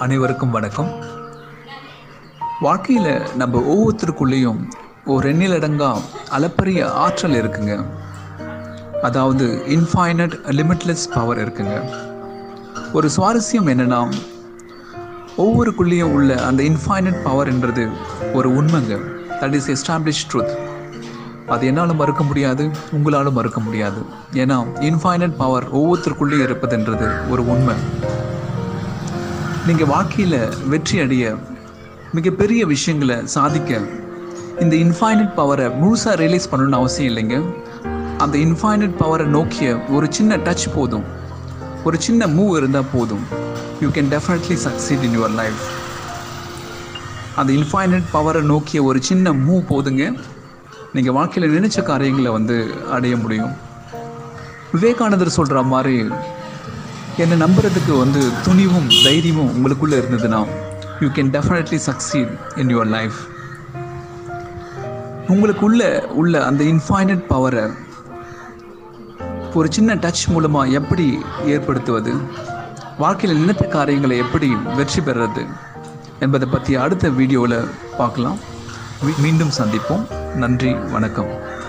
அனைவருக்கும் வணக்கம் வாழ்க்கையில் நம்ம ஒவ்வொருத்தருக்குள்ளேயும் ஒரு எண்ணிலடங்கா அளப்பரிய ஆற்றல் இருக்குங்க அதாவது இன்ஃபைனட் லிமிட்லெஸ் பவர் இருக்குங்க ஒரு சுவாரஸ்யம் என்னன்னா ஒவ்வொருக்குள்ளேயும் உள்ள அந்த இன்ஃபைனட் பவர்ன்றது ஒரு உண்மைங்க தட் இஸ் எஸ்டாப்ளிஷ் ட்ரூத் அது என்னால் மறுக்க முடியாது உங்களாலும் மறுக்க முடியாது ஏன்னா இன்ஃபைனட் பவர் ஒவ்வொருத்தருக்குள்ளேயும் இருப்பதுன்றது ஒரு உண்மை நீங்கள் வாழ்க்கையில் வெற்றி அடைய மிகப்பெரிய விஷயங்களை சாதிக்க இந்த இன்ஃபைனட் பவரை முழுசாக ரியலைஸ் பண்ணணும்னு அவசியம் இல்லைங்க அந்த இன்ஃபைனட் பவரை நோக்கிய ஒரு சின்ன டச் போதும் ஒரு சின்ன மூவ் இருந்தால் போதும் you can definitely succeed in your life அந்த இன்ஃபைனட் பவரை நோக்கிய ஒரு சின்ன மூவ் போதுங்க நீங்கள் வாழ்க்கையில் நினைச்ச காரியங்களை வந்து அடைய முடியும் விவேகானந்தர் சொல்கிற மாதிரி என்னை நம்புறதுக்கு வந்து துணிவும் தைரியமும் உங்களுக்குள்ளே இருந்ததுன்னா you can definitely succeed in your life உங்களுக்குள்ள உள்ள அந்த இன்ஃபைனட் பவரை ஒரு சின்ன டச் மூலமாக எப்படி ஏற்படுத்துவது வாழ்க்கையில் நினைத்த காரியங்களை எப்படி வெற்றி பெறுறது என்பதை பற்றி அடுத்த வீடியோவில் பார்க்கலாம் மீ- மீண்டும் சந்திப்போம் நன்றி வணக்கம்